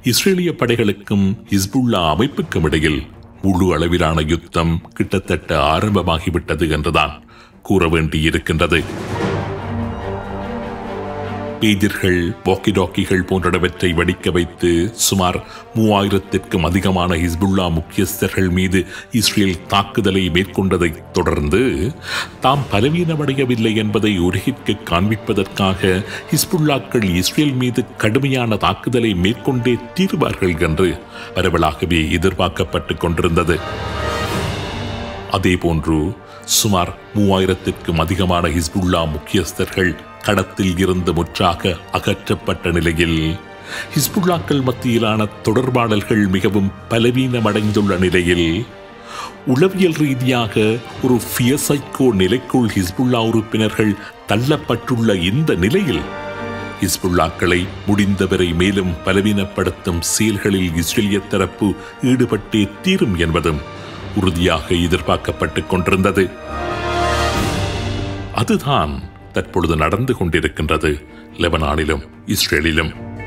இஸ்ரேலிய படைகளுக்கும் ஹிஸ்புல்லா அமைப்புக்கும் இடையில் முழு அளவிலான யுத்தம் கிட்டத்தட்ட ஆரம்பமாகிவிட்டது என்றுதான் கூற வேண்டியிருக்கின்றது பேஜர்கள் வாக்கிடாக்கிகள் போன்றவற்றை வெடிக்க வைத்து சுமார் மூவாயிரத்திற்கும் அதிகமான ஹிஸ்புல்லா முக்கியஸ்தர்கள் மீது இஸ்ரேல் தாக்குதலை மேற்கொண்டதைத் தொடர்ந்து தாம் பலவீனமடையவில்லை என்பதை உலகிற்கு காண்பிப்பதற்காக ஹிஸ்புல்லாக்கள் இஸ்ரேல் மீது கடுமையான தாக்குதலை மேற்கொண்டே தீர்வார்கள் என்று பரவலாகவே எதிர்பார்க்கப்பட்டுக் கொண்டிருந்தது அதேபோன்று சுமார் மூவாயிரத்திற்கும் அதிகமான ஹிஸ்புல்லா முக்கியஸ்தர்கள் களத்தில் இருந்து முற்றாக அகற்றப்பட்ட நிலையில் ஹிஸ்புல்லாக்கள் மத்தியிலான தொடர்பாடல்கள் மிகவும் பலவீனமடைந்துள்ள நிலையில் உளவியல் ரீதியாக ஒரு ஃபியசைக்கோ நிலைக்குள் ஹிஸ்புல்லா உறுப்பினர்கள் தள்ளப்பட்டுள்ள இந்த நிலையில் ஹிஸ்புல்லாக்களை முடிந்தவரை மேலும் பலவீனப்படுத்தும் செயல்களில் இஸ்ரேலிய தரப்பு ஈடுபட்டே தீரும் என்பதும் உறுதியாக எதிர்பார்க்கப்பட்டுக் கொண்டிருந்தது அதுதான் தற்பொழுது நடந்து கொண்டிருக்கின்றது லெபனானிலும் இஸ்ரேலிலும்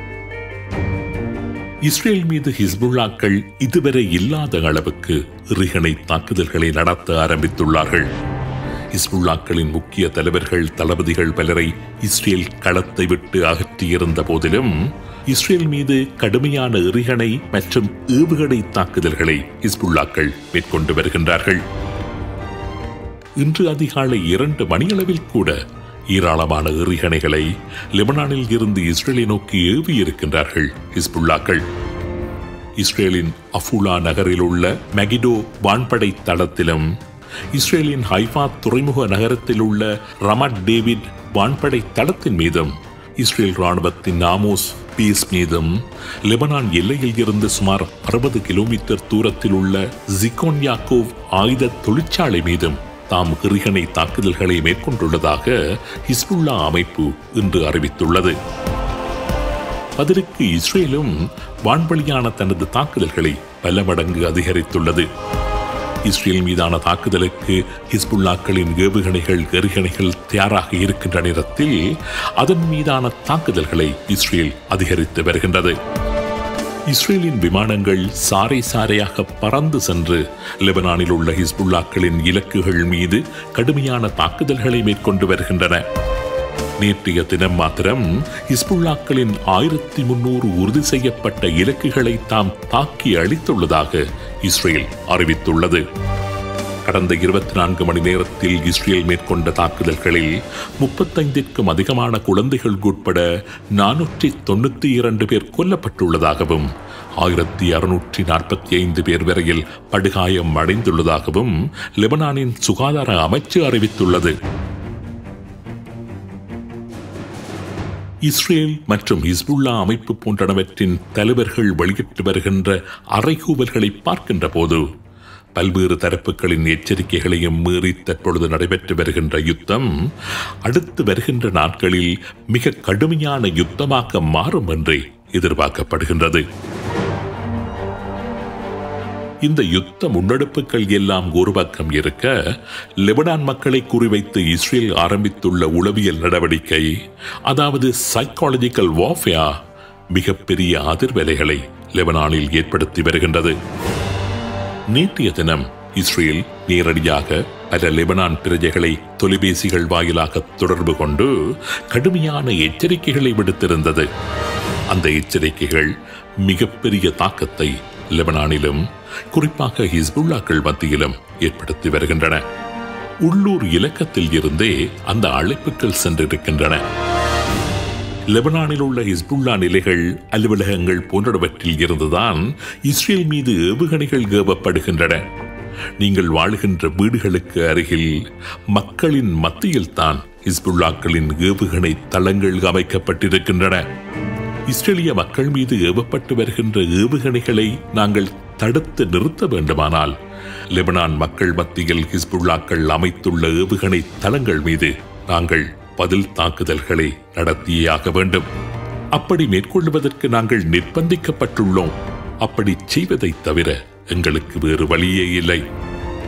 இஸ்ரேல் மீது ஹிஸ்புல்லாக்கள் இதுவரை இல்லாத அளவுக்கு ரிகனை தாக்குதல்களை நடத்த ஆரம்பித்துள்ளார்கள் ஹிஸ்புல்லாக்களின் முக்கிய தலைவர்கள் தளபதிகள் பலரை இஸ்ரேல் களத்தை விட்டு அகற்றியிருந்த போதிலும் இஸ்ரேல் மீது கடுமையான எறிகணை மற்றும் ஏவுகணை தாக்குதல்களை ஹிஸ்புல்லாக்கள் மேற்கொண்டு வருகின்றார்கள் இன்று அதிகாலை இரண்டு மணியளவில் கூட ஏராளமான எறிகணைகளை லெபனானில் இருந்து இஸ்ரேலை நோக்கி ஏவி இருக்கின்றார்கள் ஹிஸ்புல்லாக்கள் இஸ்ரேலின் அஃபுலா நகரில் உள்ள மெகிடோ வான்படை தளத்திலும் இஸ்ரேலின் ஹைஃபா துறைமுக நகரத்தில் உள்ள ரமட் டேவிட் வான்படை தளத்தின் மீதும் இஸ்ரேல் ராணுவத்தின் நாமோஸ் பீஸ் மீதும் லெபனான் எல்லையில் இருந்து சுமார் அறுபது கிலோமீட்டர் தூரத்தில் உள்ள ஜிகோன் யாக்கோவ் ஆயுத தொழிற்சாலை மீதும் தாம் கிரிகனை தாக்குதல்களை மேற்கொண்டுள்ளதாக ஹிஸ்புல்லா அமைப்பு இன்று அறிவித்துள்ளது பதிலுக்கு இஸ்ரேலும் வான்வழியான தனது தாக்குதல்களை பல மடங்கு அதிகரித்துள்ளது இஸ்ரேல் மீதான தாக்குதலுக்கு ஹிஸ்புல்லாக்களின் ஏவுகணைகள் எறிகணைகள் தயாராக இருக்கின்ற நேரத்தில் அதன் மீதான தாக்குதல்களை இஸ்ரேல் அதிகரித்து வருகின்றது இஸ்ரேலின் விமானங்கள் சாறை சாறையாக பறந்து சென்று லெபனானில் உள்ள ஹிஸ்புல்லாக்களின் இலக்குகள் மீது கடுமையான தாக்குதல்களை மேற்கொண்டு வருகின்றன நேற்றைய தினம் மாத்திரம் ஹிஸ்புல்லாக்களின் ஆயிரத்தி முன்னூறு உறுதி செய்யப்பட்ட இலக்குகளை தாம் தாக்கி அளித்துள்ளதாக இஸ்ரேல் அறிவித்துள்ளது கடந்த இருபத்தி நான்கு மணி நேரத்தில் இஸ்ரேல் மேற்கொண்ட தாக்குதல்களில் முப்பத்தைந்திற்கும் அதிகமான குழந்தைகள் உட்பட நானூற்றி தொண்ணூத்தி இரண்டு பேர் கொல்லப்பட்டுள்ளதாகவும் ஆயிரத்தி அறுநூற்றி நாற்பத்தி ஐந்து பேர் வரையில் படுகாயம் அடைந்துள்ளதாகவும் லெபனானின் சுகாதார அமைச்சு அறிவித்துள்ளது இஸ்ரேல் மற்றும் ஹிஸ்புல்லா அமைப்பு போன்றனவற்றின் தலைவர்கள் வெளியிட்டு வருகின்ற அறைகூவல்களை பார்க்கின்ற போது பல்வேறு தரப்புகளின் எச்சரிக்கைகளையும் மீறி தற்பொழுது நடைபெற்று வருகின்ற யுத்தம் அடுத்து வருகின்ற நாட்களில் மிக கடுமையான யுத்தமாக மாறும் என்றே எதிர்பார்க்கப்படுகின்றது இந்த யுத்த முன்னெடுப்புகள் எல்லாம் ஒரு பக்கம் இருக்க லெபனான் மக்களை குறிவைத்து இஸ்ரேல் ஆரம்பித்துள்ள உளவியல் நடவடிக்கை அதாவது சைக்காலஜிக்கல் வார்ஃபேர் மிகப்பெரிய அதிர்வலைகளை லெபனானில் ஏற்படுத்தி வருகின்றது நேற்றைய தினம் இஸ்ரேல் நேரடியாக பல லெபனான் பிரஜைகளை தொலைபேசிகள் வாயிலாக தொடர்பு கொண்டு கடுமையான எச்சரிக்கைகளை விடுத்திருந்தது அந்த எச்சரிக்கைகள் மிகப்பெரிய தாக்கத்தை லெபனானிலும் குறிப்பாக ஹிஸ்புல்லாக்கள் மத்தியிலும் ஏற்படுத்தி வருகின்றன உள்ளூர் இலக்கத்தில் இருந்தே அந்த அழைப்புகள் சென்றிருக்கின்றன லெபனானில் உள்ள ஹிஸ்புல்லா நிலைகள் அலுவலகங்கள் போன்றவற்றில் இருந்துதான் இஸ்ரேல் மீது ஏவுகணைகள் ஏவப்படுகின்றன நீங்கள் வாழுகின்ற வீடுகளுக்கு அருகில் மக்களின் மத்தியில் தான் ஹிஸ்புல்லாக்களின் ஏவுகணை தளங்கள் அமைக்கப்பட்டிருக்கின்றன இஸ்ரேலிய மக்கள் மீது ஏவப்பட்டு வருகின்ற ஏவுகணைகளை நாங்கள் தடுத்து நிறுத்த வேண்டுமானால் லெபனான் மக்கள் மத்தியில் ஹிஸ்புல்லாக்கள் அமைத்துள்ள ஏவுகணை தளங்கள் மீது நாங்கள் பதில் தாக்குதல்களை நடத்தியாக வேண்டும் அப்படி மேற்கொள்வதற்கு நாங்கள் நிர்பந்திக்கப்பட்டுள்ளோம் அப்படி செய்வதை தவிர எங்களுக்கு வேறு வழியே இல்லை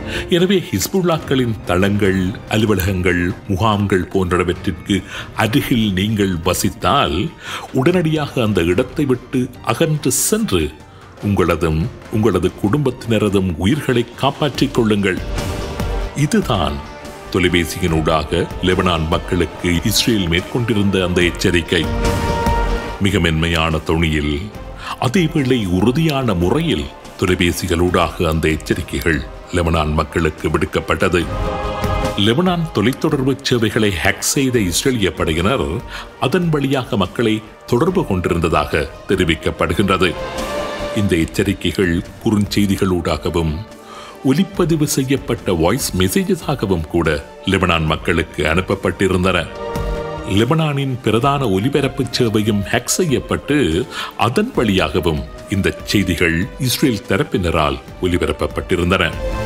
எனவே ஹிஸ்புல்லாக்களின் தளங்கள் அலுவலகங்கள் முகாம்கள் போன்றவற்றிற்கு அருகில் நீங்கள் வசித்தால் உடனடியாக அந்த இடத்தை விட்டு அகன்று சென்று உங்களதும் உங்களது குடும்பத்தினரதும் உயிர்களை காப்பாற்றிக் கொள்ளுங்கள் இதுதான் தொலைபேசியினூடாக லெபனான் மக்களுக்கு இஸ்ரேல் மேற்கொண்டிருந்த அந்த எச்சரிக்கை மிக மென்மையான தொனியில் அதேவேளை உறுதியான முறையில் தொலைபேசிகளூடாக அந்த எச்சரிக்கைகள் லெபனான் மக்களுக்கு விடுக்கப்பட்டது லெபனான் தொலைத்தொடர்பு சேவைகளை ஹேக் செய்த இஸ்ரேலிய படையினர் அதன் வழியாக மக்களை தொடர்பு கொண்டிருந்ததாக தெரிவிக்கப்படுகின்றது இந்த எச்சரிக்கைகள் குறுஞ்செய்திகளூடாகவும் ஒலிப்பதிவு செய்யப்பட்ட வாய்ஸ் மெசேஜஸாகவும் கூட லெபனான் மக்களுக்கு அனுப்பப்பட்டிருந்தன லெபனானின் பிரதான ஒலிபரப்பு சேவையும் ஹேக் செய்யப்பட்டு அதன் வழியாகவும் இந்த செய்திகள் இஸ்ரேல் தரப்பினரால் ஒலிபரப்பப்பட்டிருந்தன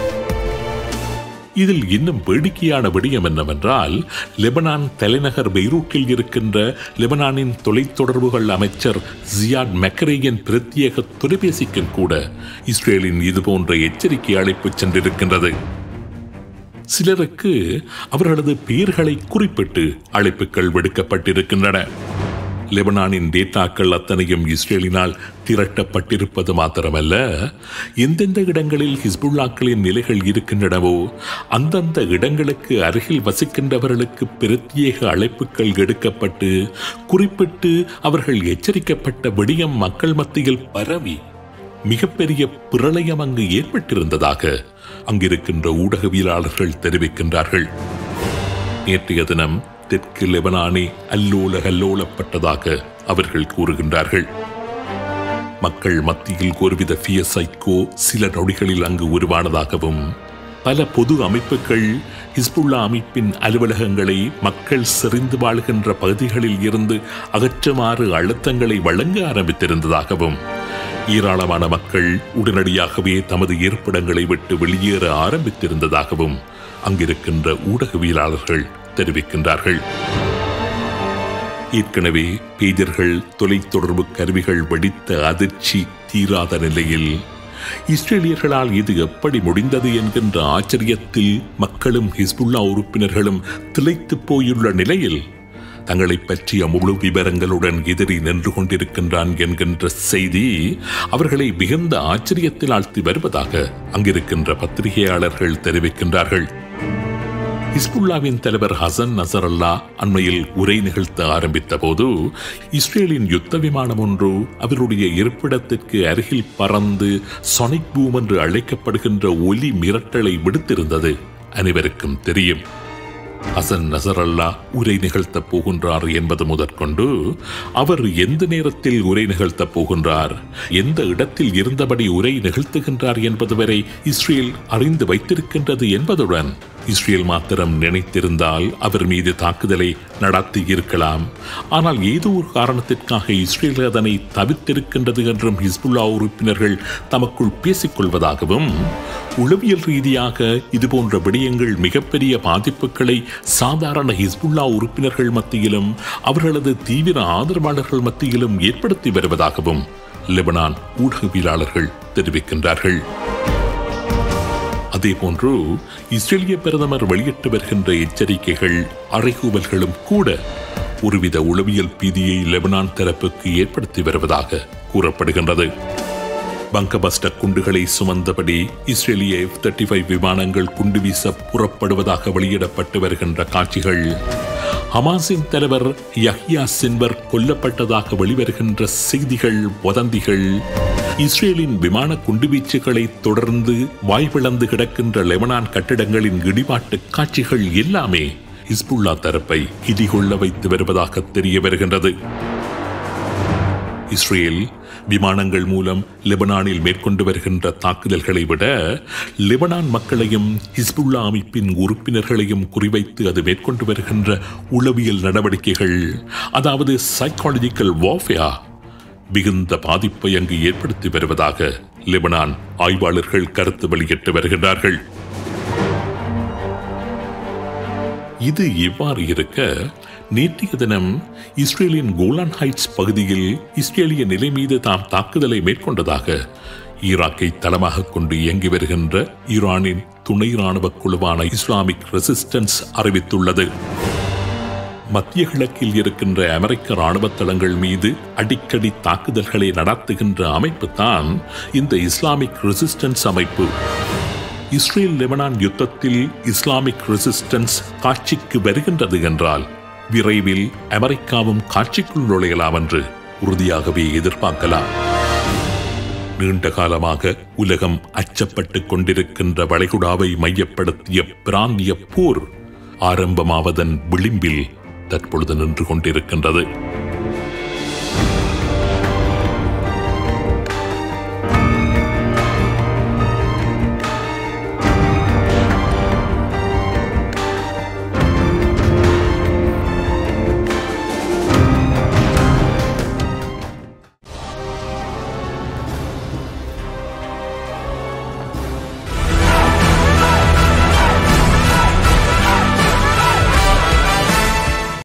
இதில் இன்னும் வேடிக்கையான விடயம் என்னவென்றால் லெபனான் தலைநகர் பெய்ரூட்டில் இருக்கின்ற லெபனானின் தொலைத்தொடர்புகள் அமைச்சர் ஜியாட் மெக்கரேயின் பிரத்யேக தொலைபேசிக்கும் கூட இஸ்ரேலின் இதுபோன்ற எச்சரிக்கை அழைப்பு சென்றிருக்கின்றது சிலருக்கு அவர்களது பெயர்களை குறிப்பிட்டு அழைப்புகள் விடுக்கப்பட்டிருக்கின்றன லெபனானின் டேட்டாக்கள் அத்தனையும் இஸ்ரேலினால் திரட்டப்பட்டிருப்பது மாத்திரமல்ல எந்தெந்த இடங்களில் ஹிஸ்புல்லாக்களின் நிலைகள் இருக்கின்றனவோ அந்தந்த இடங்களுக்கு அருகில் வசிக்கின்றவர்களுக்கு பிரத்யேக அழைப்புகள் எடுக்கப்பட்டு குறிப்பிட்டு அவர்கள் எச்சரிக்கப்பட்ட விடியம் மக்கள் மத்தியில் பரவி மிகப்பெரிய பிரளயம் அங்கு ஏற்பட்டிருந்ததாக அங்கிருக்கின்ற ஊடகவியலாளர்கள் தெரிவிக்கின்றார்கள் நேற்றைய தினம் தெற்கு லெபனானே அல்லோல கல்லோலப்பட்டதாக அவர்கள் கூறுகின்றார்கள் மக்கள் மத்தியில் ஒருவித பியசைக்கோ சில நொடிகளில் அங்கு உருவானதாகவும் பல பொது அமைப்புகள் ஹிஸ்புல்லா அமைப்பின் அலுவலகங்களை மக்கள் செறிந்து வாழ்கின்ற பகுதிகளில் இருந்து அகற்றுமாறு அழுத்தங்களை வழங்க ஆரம்பித்திருந்ததாகவும் ஏராளமான மக்கள் உடனடியாகவே தமது இருப்பிடங்களை விட்டு வெளியேற ஆரம்பித்திருந்ததாகவும் அங்கிருக்கின்ற ஊடகவியலாளர்கள் தெரிவிக்கின்றார்கள் ஏற்கனவே பேஜர்கள் தொலைத்தொடர்பு கருவிகள் வெடித்த அதிர்ச்சி தீராத நிலையில் இஸ்ரேலியர்களால் இது எப்படி முடிந்தது என்கின்ற ஆச்சரியத்தில் மக்களும் ஹிஸ்புல்லா உறுப்பினர்களும் திளைத்து போயுள்ள நிலையில் தங்களை பற்றிய முழு விவரங்களுடன் எதிரி நின்று கொண்டிருக்கின்றான் என்கின்ற செய்தி அவர்களை மிகுந்த ஆச்சரியத்தில் ஆழ்த்தி வருவதாக அங்கிருக்கின்ற பத்திரிகையாளர்கள் தெரிவிக்கின்றார்கள் ஹிஸ்புல்லாவின் தலைவர் ஹசன் நசரல்லா அண்மையில் உரை நிகழ்த்த ஆரம்பித்த போது இஸ்ரேலின் யுத்த விமானம் ஒன்று அவருடைய இருப்பிடத்திற்கு அருகில் பறந்து சொனிக் பூம் என்று அழைக்கப்படுகின்ற ஒலி மிரட்டலை விடுத்திருந்தது அனைவருக்கும் தெரியும் ஹசன் நசரல்லா உரை நிகழ்த்தப் போகின்றார் என்பது முதற்கொண்டு அவர் எந்த நேரத்தில் உரை நிகழ்த்தப் போகின்றார் எந்த இடத்தில் இருந்தபடி உரை நிகழ்த்துகின்றார் என்பது வரை இஸ்ரேல் அறிந்து வைத்திருக்கின்றது என்பதுடன் இஸ்ரேல் மாத்திரம் நினைத்திருந்தால் அவர் மீது தாக்குதலை நடத்தி இருக்கலாம் ஆனால் ஏதோ ஒரு காரணத்திற்காக இஸ்ரேல் அதனை தவிர்த்திருக்கின்றது என்றும் ஹிஸ்புல்லா உறுப்பினர்கள் தமக்குள் பேசிக்கொள்வதாகவும் உளவியல் ரீதியாக இதுபோன்ற விடயங்கள் மிகப்பெரிய பாதிப்புகளை சாதாரண ஹிஸ்புல்லா உறுப்பினர்கள் மத்தியிலும் அவர்களது தீவிர ஆதரவாளர்கள் மத்தியிலும் ஏற்படுத்தி வருவதாகவும் லெபனான் ஊடகவியலாளர்கள் தெரிவிக்கின்றார்கள் அதேபோன்று இஸ்ரேலிய பிரதமர் வெளியிட்டு வருகின்ற எச்சரிக்கைகள் அறைகூவல்களும் கூட ஒருவித உளவியல் பீதியை லெபனான் தரப்புக்கு ஏற்படுத்தி வருவதாக கூறப்படுகின்றது பங்கபஸ்ட குண்டுகளை சுமந்தபடி இஸ்ரேலிய எஃப் தேர்ட்டி ஃபைவ் விமானங்கள் குண்டு வீச புறப்படுவதாக வெளியிடப்பட்டு வருகின்ற காட்சிகள் ஹமாஸின் தலைவர் யஹ்யா சின்வர் கொல்லப்பட்டதாக வெளிவருகின்ற செய்திகள் வதந்திகள் இஸ்ரேலின் விமான குண்டுவீச்சுகளை தொடர்ந்து வாய்விழந்து கிடக்கின்ற லெபனான் கட்டிடங்களின் இடிபாட்டு காட்சிகள் எல்லாமே ஹிஸ்புல்லா தரப்பை இடிகொள்ள வைத்து வருவதாக தெரிய வருகின்றது இஸ்ரேல் விமானங்கள் மூலம் லெபனானில் மேற்கொண்டு வருகின்ற தாக்குதல்களை விட லெபனான் மக்களையும் ஹிஸ்புல்லா அமைப்பின் உறுப்பினர்களையும் குறிவைத்து அது மேற்கொண்டு வருகின்ற உளவியல் நடவடிக்கைகள் அதாவது சைக்காலஜிக்கல் வார்ஃபேயா மிகுந்த பாதிப்பை அங்கு ஏற்படுத்தி வருவதாக லெபனான் ஆய்வாளர்கள் கருத்து வெளியிட்டு வருகின்றார்கள் இது இவ்வாறு இருக்க நேற்றைய தினம் இஸ்ரேலின் கோலான் ஹைட்ஸ் பகுதியில் இஸ்ரேலிய நிலை மீது தாம் தாக்குதலை மேற்கொண்டதாக ஈராக்கை தளமாக கொண்டு இயங்கி வருகின்ற ஈரானின் துணை ராணுவ குழுவான இஸ்லாமிக் ரெசிஸ்டன்ஸ் அறிவித்துள்ளது மத்திய கிழக்கில் இருக்கின்ற அமெரிக்க ராணுவ தளங்கள் மீது அடிக்கடி தாக்குதல்களை நடத்துகின்ற அமைப்பு தான் இந்த இஸ்லாமிக் ரெசிஸ்டன்ஸ் அமைப்பு இஸ்ரேல் லெபனான் யுத்தத்தில் இஸ்லாமிக் ரெசிஸ்டன்ஸ் காட்சிக்கு வருகின்றது என்றால் விரைவில் அமெரிக்காவும் காட்சிக்குள் நுழையலாம் என்று உறுதியாகவே எதிர்பார்க்கலாம் நீண்ட காலமாக உலகம் அச்சப்பட்டுக் கொண்டிருக்கின்ற வளைகுடாவை மையப்படுத்திய பிராந்திய போர் ஆரம்பமாவதன் விளிம்பில் தற்பொழுது நின்று கொண்டிருக்கின்றது